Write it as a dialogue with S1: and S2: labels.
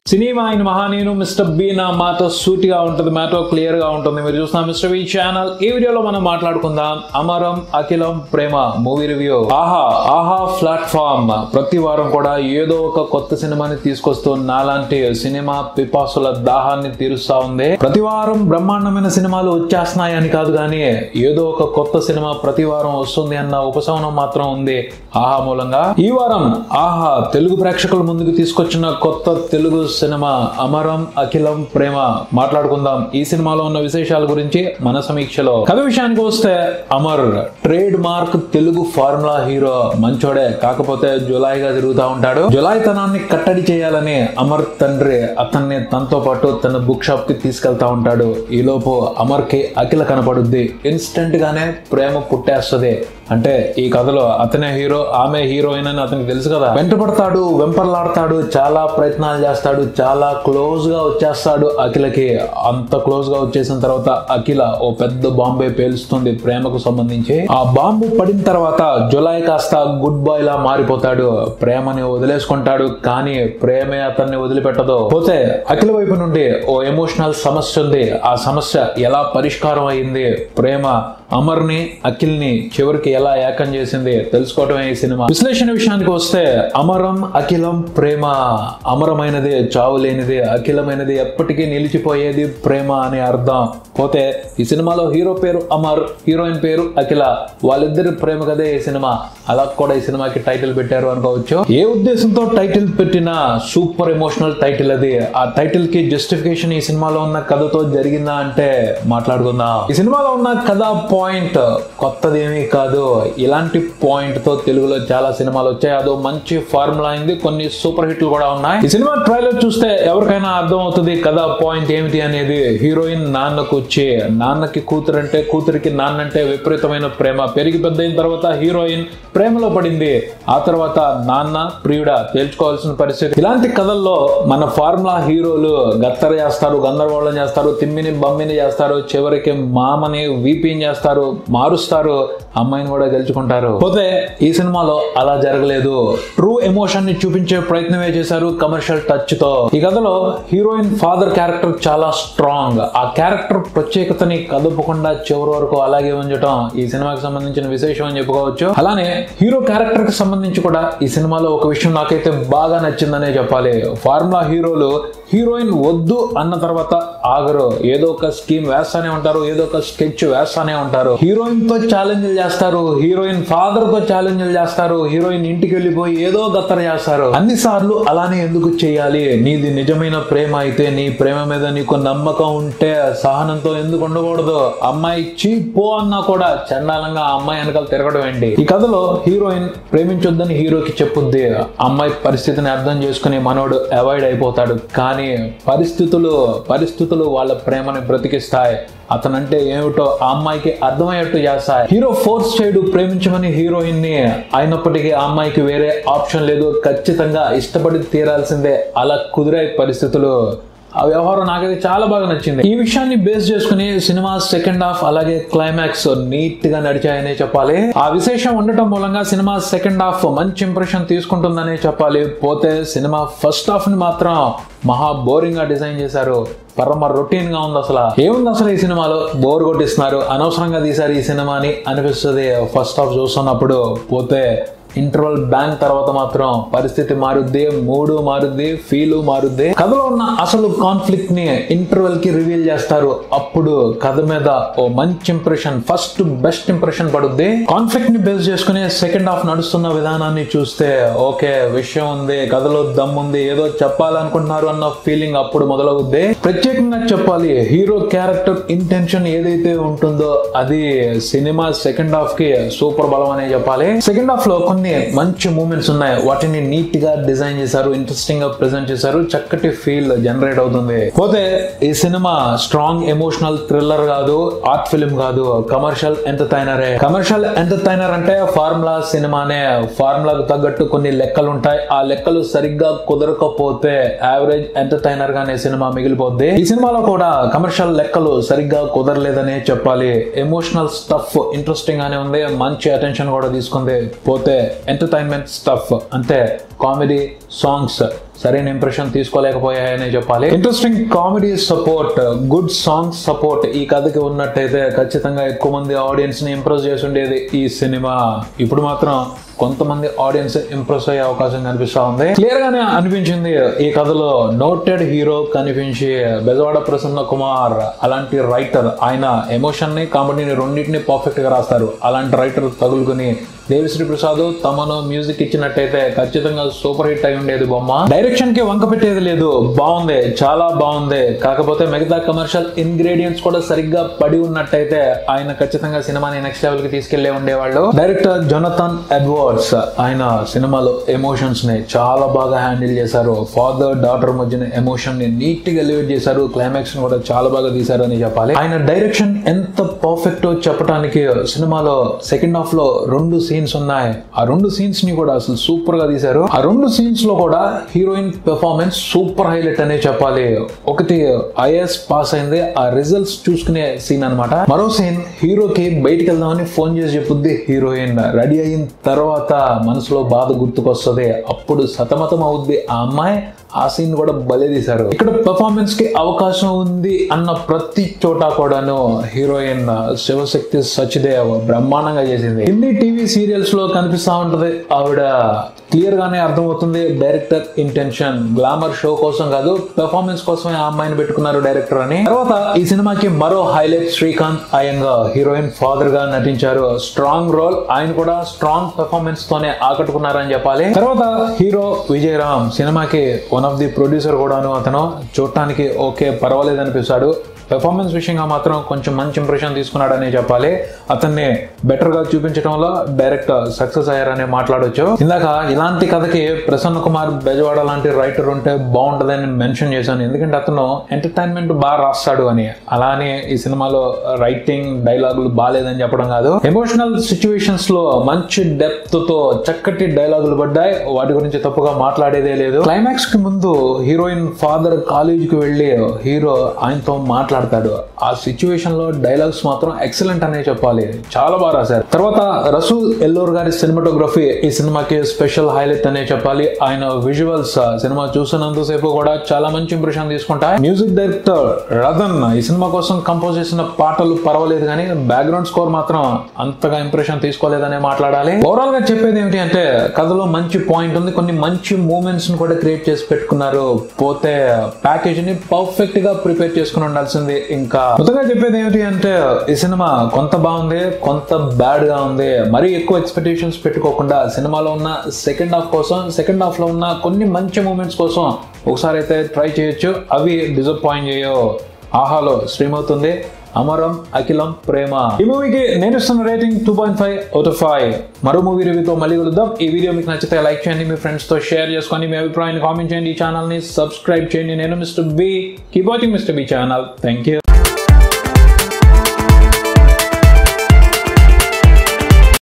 S1: cinema ఆయన మహా నేను మిస్టర్ బి నా మాతో సూటిగా ఉంటుంది మాతో క్లియర్ గా ఉంటుంది మీరు చూస్తున్న మిస్టర్ బి ఛానల్ ఈ వీడియోలో మనం మాట్లాడుకుందాం అమరం అఖిలం ప్రేమ మూవీ రివ్యూ ఆహా ఆహా ప్లాట్ఫామ్ ప్రతి వారం కూడా ఏదో ఒక కొత్త సినిమాని తీసుకొస్తూ నాలాంటి సినిమా పిపాసుల దాహాన్ని తీరుస్తా ఉంది ప్రతి వారం బ్రహ్మాండమైన సినిమాలు వచ్చేస్తున్నాయి అని కాదు కానీ ఏదో ఒక కొత్త సినిమా ప్రతి వారం వస్తుంది అన్న ఉపశమనం మాత్రం ఉంది ఆహా మూలంగా ఈ వారం ఆహా తెలుగు ప్రేక్షకుల ముందుకు తీసుకొచ్చిన కొత్త తెలుగు సినిమా అమరం అఖిలం ప్రేమ మాట్లాడుకుందాం ఈ సినిమాలో ఉన్న విశేషాల గురించి మన సమీక్షలో కథ విషయానికి వస్తే Amar trade mark Telugu formula hero మంచోడే కాకపోతే జులాయిగా తిరుగుతూ ఉంటాడు జులాయి తనాన్ని కట్టడి చేయాలని అమర్ తండ్రి అతన్ని తనతో పాటు తన బుక్ షాప్ కి తీసుకెళ్తా ఉంటాడు ఈలోపు అమర్ కి అఖిల కనపడుద్ది ఇన్స్టెంట్ గానే ప్రేమ పుట్టేస్తుంది అంటే ఈ కథలో అతనే హీరో ఆమె హీరోయిన్ అని అతనికి తెలుసు కదా వెంటపడతాడు వెంపర్లాడతాడు చాలా ప్రయత్నాలు చేస్తాడు చాలా క్లోజ్ గా వచ్చేస్తాడు అఖిలకి అంత క్లోజ్ గా వచ్చేసిన తర్వాత అఖిల ఓ పెద్ద బాంబే పేలుస్తుంది ప్రేమకు సంబంధించి ఆ బాంబు పడిన తర్వాత జులై కాస్త గుడ్ బాయ్ లా మారిపోతాడు ప్రేమని వదిలేసుకుంటాడు కానీ ప్రేమే అతన్ని వదిలిపెట్టదు పోతే అఖిల వైపు నుండి ఓ ఎమోషనల్ సమస్య ఉంది ఆ సమస్య ఎలా పరిష్కారం అయింది ప్రేమ అమర్ని అఖిల్ని చివరికి ఎలా ఏకం చేసింది తెలుసుకోవటమే ఈ సినిమా విశ్లేషణ విషయానికి వస్తే అమరం అఖిలం ప్రేమ అమరమైనది చావు లేనిది అఖిలమైనది ఎప్పటికీ నిలిచిపోయేది ప్రేమ అనే అర్థం పోతే ఈ సినిమాలో హీరో పేరు అమర్ హీరోయిన్ పేరు అఖిల వాళ్ళిద్దరి ప్రేమ కదే ఈ సినిమా అలా కూడా ఈ సినిమాకి టైటిల్ పెట్టారు అనుకోవచ్చు ఏ ఉద్దేశంతో టైటిల్ పెట్టినా సూపర్ ఎమోషనల్ టైటిల్ అది ఆ టైటిల్ కి జస్టిఫికేషన్ ఈ సినిమాలో ఉన్న కథతో జరిగిందా అంటే మాట్లాడుకుందాం ఈ సినిమాలో ఉన్న కథ పాయింట్ కొత్తదేమీ కాదు ఇలాంటి పాయింట్ తో తెలుగులో చాలా సినిమాలు వచ్చాయి అదో మంచి ఫార్ములా అయింది కొన్ని సూపర్ హిట్లు కూడా ఉన్నాయి ఈ సినిమా ట్రైలర్ చూస్తే ఎవరికైనా అర్థం అవుతుంది కథ పాయింట్ ఏమిటి అనేది హీరోయిన్ నాన్నకు వచ్చి నాన్నకి కూతురు అంటే కూతురికి నాన్న అంటే విపరీతమైన ప్రేమ పెరిగి పెద్ద అయిన తర్వాత హీరోయిన్ ప్రేమలో పడింది ఆ తర్వాత నాన్న ప్రియుడా తేల్చుకోవాల్సిన పరిస్థితి ఇలాంటి కథల్లో మన ఫార్ములా హీరోలు గత్తర చేస్తారు గందరగోళం చేస్తారు తిమ్మిని బమ్మిని చేస్తారు చివరికి మామని వీపీని చేస్తారు మారుస్తారు అమ్మాయిని కూడా గెలుచుకుంటారు పోతే ఈ సినిమాలో అలా జరగలేదు ట్రూ ఎమోషన్ ని చూపించే ప్రయత్నమే చేశారు కమర్షియల్ టచ్ తో ఈ కథలో హీరోయిన్ ఫాదర్ క్యారెక్టర్ చాలా స్ట్రాంగ్ ఆ క్యారెక్టర్ ప్రత్యేకతని కదపకుండా చివరి వరకు అలాగే ఉంచడం ఈ సినిమాకి సంబంధించిన విశేషం అని చెప్పుకోవచ్చు అలానే హీరో క్యారెక్టర్ కి సంబంధించి కూడా ఈ సినిమాలో ఒక విషయం నాకైతే బాగా నచ్చిందనే చెప్పాలి ఫార్ములా హీరోలు హీరోయిన్ వద్దు అన్న తర్వాత ఆగరు ఏదో ఒక స్కీమ్ వేస్తానే ఉంటారు ఏదో ఒక స్కెచ్ వేస్తానే ఉంటారు హీరోయిన్ తో ఛాలెంజ్లు చేస్తారు హీరోయిన్ ఫాదర్ తో ఛాలెంజ్లు చేస్తారు హీరోయిన్ ఇంటికి వెళ్ళిపోయి ఏదో గత్తర చేస్తారు అన్ని సార్లు అలానే ఎందుకు చేయాలి నీది నిజమైన ప్రేమ అయితే నీ ప్రేమ మీద నీకు నమ్మకం ఉంటే సహనంతో ఎందుకు ఉండకూడదు అమ్మాయి చీ పో అన్నా కూడా చండాలంగా ఆ అమ్మాయి వెనకాల తిరగడం ఏంటి ఈ కథలో హీరోయిన్ ప్రేమించొద్దని హీరోకి చెప్పుద్ది అమ్మాయి పరిస్థితిని అర్థం చేసుకుని మనోడు అవాయిడ్ అయిపోతాడు కానీ పరిస్థితులు పరిస్థితులు వాళ్ళ ప్రేమని బ్రతికిస్తాయి అతనంటే ఏమిటో ఆ అమ్మాయికి అర్థమయ్యేట్టు చేస్తాయి హీరో ఫోర్స్ చేయడు ప్రేమించమని హీరోయిన్ ని అయినప్పటికీ ఆ అమ్మాయికి వేరే ఆప్షన్ లేదు ఖచ్చితంగా ఇష్టపడి తీరాల్సిందే అలా కుదిరే పరిస్థితులు ఆ వ్యవహారం నాకైతే చాలా బాగా నచ్చింది ఈ విషయాన్ని బేస్ చేసుకుని సినిమా సెకండ్ హాఫ్ అలాగే క్లైమాక్స్ నీట్ గా నడిచాయనే చెప్పాలి ఆ విశేషం ఉండటం మూలంగా సినిమా సెకండ్ హాఫ్ మంచి ఇంప్రెషన్ తీసుకుంటుందనే చెప్పాలి పోతే సినిమా ఫస్ట్ హాఫ్ ని మాత్రం మహా బోరింగ్ గా డిజైన్ చేశారు పరమ రొటీన్ గా ఉంది అసలు ఏముంది అసలు ఈ సినిమాలో బోర్ కొట్టిస్తున్నారు అనవసరంగా తీశారు ఈ సినిమాని అనిపిస్తుంది ఫస్ట్ హాఫ్ చూస్తున్నప్పుడు పోతే ఇంటర్వల్ బ్యాంక్ తర్వాత మాత్రం పరిస్థితి మారుద్ది మూడు మారుద్ది ఫీలు మారుద్ది కథలో ఉన్న అసలు కాన్ఫ్లిక్ట్ ని ఇంటర్వెల్ కి రివీల్ చేస్తారు అప్పుడు కథ మీద ఓ మంచి ఇంప్రెషన్ ఫస్ట్ బెస్ట్ ఇంప్రెషన్ పడుద్ది కాన్ఫ్లిక్ట్ ని బేస్ చేసుకుని సెకండ్ హాఫ్ నడుస్తున్న విధానాన్ని చూస్తే ఓకే విషయం ఉంది కథలో దమ్ ఉంది ఏదో చెప్పాలనుకుంటున్నారు అన్న ఫీలింగ్ అప్పుడు మొదలవుద్ది ప్రత్యేకంగా చెప్పాలి హీరో క్యారెక్టర్ ఇంటెన్షన్ ఏదైతే ఉంటుందో అది సినిమా సెకండ్ హాఫ్ కి సూపర్ బలం అనే చెప్పాలి సెకండ్ హాఫ్ లో కొన్ని మంచి మూమెంట్స్ ఉన్నాయి వాటిని నీట్ గా డిజైన్ చేశారు ఇంట్రెస్టింగ్ గా ప్రెజెంట్ చేశారు చక్కటి ఫీల్ జనరేట్ అవుతుంది పోతే ఈ సినిమా స్ట్రాంగ్ ఎమోషనల్ థ్రిల్లర్ కాదు ఆర్ట్ ఫిల్మ్ కాదు కమర్షియల్ ఎంటర్టైనరే కమర్షియల్ ఎంటర్టైనర్ అంటే ఫార్ములా సినిమానే ఫార్ములాకు తగ్గట్టు కొన్ని లెక్కలు ఉంటాయి ఆ లెక్కలు సరిగ్గా కుదరకపోతే యావరేజ్ ఎంటర్టైనర్ గానే సినిమా మిగిలిపోద్ది ఈ సినిమాలో కూడా కమర్షియల్ లెక్కలు సరిగ్గా కుదరలేదనే చెప్పాలి ఎమోషనల్ స్టఫ్ ఇంట్రెస్టింగ్ గానే ఉంది మంచి అటెన్షన్ కూడా తీసుకుంది పోతే ఎంటర్టైన్మెంట్ స్టఫ్ అంటే కామెడీ సాంగ్స్ సరైన ఇంప్రెషన్ తీసుకోలేకపోయాయనే చెప్పాలి interesting comedy support good song support ఈ కథకి ఉన్నట్టయితే ఖచ్చితంగా ఎక్కువ మంది ఆడియన్స్ ని ఇంప్రెస్ చేసి ఉండేది ఈ సినిమా ఇప్పుడు మాత్రం కొంతమంది ఆడియన్స్ ఇంప్రెస్ అయ్యే అవకాశం కనిపిస్తా ఉంది క్లియర్ గానే అనిపించింది ఈ కథలో నోటెడ్ హీరో కనిపించి బెజవాడ ప్రసన్న కుమార్ అలాంటి రైటర్ ఆయన ఎమోషన్ ని కామెడీని రెండింటిని పర్ఫెక్ట్ గా రాస్తారు అలాంటి రైటర్ తగులుకుని దేవిశ్రీ ప్రసాద్ తమను మ్యూజిక్ ఇచ్చినట్టయితే ఖచ్చితంగా సూపర్ హిట్ అయి ఉండేది బొమ్మ డైరెక్షన్ కి వంక పెట్టేది లేదు బాగుంది చాలా బాగుంది కాకపోతే మిగతా కమర్షియల్ ఇంగ్రీడియంట్స్ కూడా సరిగ్గా పడి ఉన్నట్టయితే ఆయన ఖచ్చితంగా సినిమాని నెక్స్ట్ లెవెల్ కి తీసుకెళ్లే ఉండేవాళ్ళు డైరెక్టర్ జొనథన్ ఎడ్వర్డ్స్ ఆయన సినిమాలో ఎమోషన్స్ ని చాలా బాగా హ్యాండిల్ చేశారు ఫాదర్ డాటర్ మధ్యన ఎమోషన్ ని నీట్ గా ఎలివేట్ చేశారు క్లైమాక్స్ ని కూడా చాలా బాగా తీశారు అని చెప్పాలి ఆయన డైరెక్షన్ ఎంత పర్ఫెక్ట్ చెప్పడానికి సినిమాలో సెకండ్ హాఫ్ లో రెండు సీన్స్ ఉన్నాయి ఆ రెండు సీన్స్ ని కూడా అసలు సూపర్ గా తీశారు ఆ రెండు సీన్స్ లో కూడా హీరోయిన్ పెర్ఫార్మెన్స్ సూపర్ హైలైట్ అనే చెప్పాలి ఒకటి ఐఎస్ పాస్ అయింది ఆ రిజల్ట్స్ చూసుకునే సీన్ అన్నమాట మరో సీన్ హీరోకి బయటికి వెళ్దామని ఫోన్ చేసి చెప్పుద్ది హీరోయిన్ రెడీ అయిన తర్వాత మనసులో బాధ గుర్తుకొస్తుంది అప్పుడు సతమతం అవుద్ది ఆ అమ్మాయి ఆ సీన్ కూడా భలే తీశారు ఇక్కడ పెర్ఫార్మెన్స్ కి అవకాశం ఉంది అన్న ప్రతి చోట కూడాను హీరోయిన్ శివశక్తి సచ్దేవ్ బ్రహ్మాండంగా చేసింది హిందీ టీవీ సీరియల్స్ లో కనిపిస్తా ఉంటది ఆవిడ క్లియర్ గానే అర్థమవుతుంది డైరెక్టర్ ఇంటెన్షన్ గ్లామర్ షో కోసం కాదు పెర్ఫార్మెన్స్ కోసమే ఆ అమ్మాయిని పెట్టుకున్నారు డైరెక్టర్ అని తర్వాత ఈ సినిమాకి మరో highlight Srikanth Iyengar heroine father గా నటించారు స్ట్రాంగ్ రోల్ ఆయన కూడా స్ట్రాంగ్ పెర్ఫార్మెన్స్ తోనే ఆకట్టుకున్నారని చెప్పాలి తర్వాత హీరో విజయరామ్ సినిమాకి వన్ ఆఫ్ ది ప్రొడ్యూసర్ కూడాను అతను చూడటానికి ఓకే పర్వాలేదు అనిపిస్తాడు పెర్ఫార్మెన్స్ విషయంగా మాత్రం కొంచెం మంచి ఇంప్రెషన్ తీసుకున్నాడని చెప్పాలి అతన్ని బెటర్ గా చూపించడంలో డైరెక్ట్ సక్సెస్ అయ్యారని మాట్లాడొచ్చు ఇందాక ఇలాంటి కథకి ప్రసన్న కుమార్ బెజవాడ లాంటి రైటర్ ఉంటే బాగుంటదని మెన్షన్ చేశాను ఎందుకంటే అతను ఎంటర్టైన్మెంట్ బాగా రాస్తాడు అని అలానే ఈ సినిమాలో రైటింగ్ డైలాగులు బాగాలేదని చెప్పడం కాదు ఎమోషనల్ సిచ్యువేషన్స్ లో మంచి డెప్త్ తో చక్కటి డైలాగులు పడ్డాయి వాటి గురించి తప్పుగా మాట్లాడేదే లేదు క్లైమాక్స్ కి ముందు హీరోయిన్ ఫాదర్ కాలేజీకి వెళ్ళి హీరో ఆయనతో మాట్లాడతాడు ఆ సిచ్యువేషన్ లో డైలాగ్స్ మాత్రం ఎక్సలెంట్ అనే చెప్పాలి చాలా బాగా రాశారు తర్వాత రసూల్ ఎల్లూర్ గారి సినిమాటోగ్రఫీ ఈ సినిమాకి స్పెషల్ హైలైట్ అనే చెప్పాలి ఆయన విజువల్స్ సినిమా చూసినంతసేపు కూడా చాలా మంచి ఇంప్రెషన్ తీసుకుంటాయి మ్యూజిక్ డైరెక్టర్ రతన్ ఈ సినిమా కోసం కంపోజ్ చేసిన పాటలు పర్వాలేదు కానీ బ్యాక్గ్రౌండ్ స్కోర్ మాత్రం అంతగా ఇంప్రెషన్ తీసుకోలేదనే మాట్లాడాలి ఓవరాల్ గా చెప్పేది ఏమిటి అంటే కథలో మంచి పాయింట్ ఉంది కొన్ని మంచి మూమెంట్స్ ని కూడా క్రియేట్ చేసి పెట్టుకున్నారు పోతే ప్యాకేజ్ ని పర్ఫెక్ట్ గా ప్రిపేర్ చేసుకుని ఉండాల్సింది ఇంకా మొత్తంగా చెప్పేది ఏమిటి అంటే ఈ సినిమా కొంత బాగుంది కొంత బ్యాడ్ గా ఉంది మరీ ఎక్కువ ఎక్స్పెక్టేషన్స్ పెట్టుకోకుండా సినిమాలో ఉన్న సెకండ్ హాఫ్ కోసం సెకండ్ హాఫ్ లో ఉన్న కొన్ని మంచి మూమెంట్స్ కోసం ఒకసారి అయితే ట్రై చేయొచ్చు అవి డిసప్పాయింట్ చేయో ఆహాలో స్ట్రీమ్ అవుతుంది అమరం అఖిలం ప్రేమ ఈ మూవీకి నేను ఇస్తున్న rating two point five out of five మరో మూవీ రివ్యూతో మళ్ళీ కలుద్దాం ఈ వీడియో మీకు నచ్చితే లైక్ చేయండి మీ ఫ్రెండ్స్ తో షేర్ చేసుకొని మీ అభిప్రాయాన్ని కామెంట్ చేయండి ఈ ఛానల్ ని సబ్స్క్రైబ్ చేయండి నేను Mister B keep watching Mister B channel thank you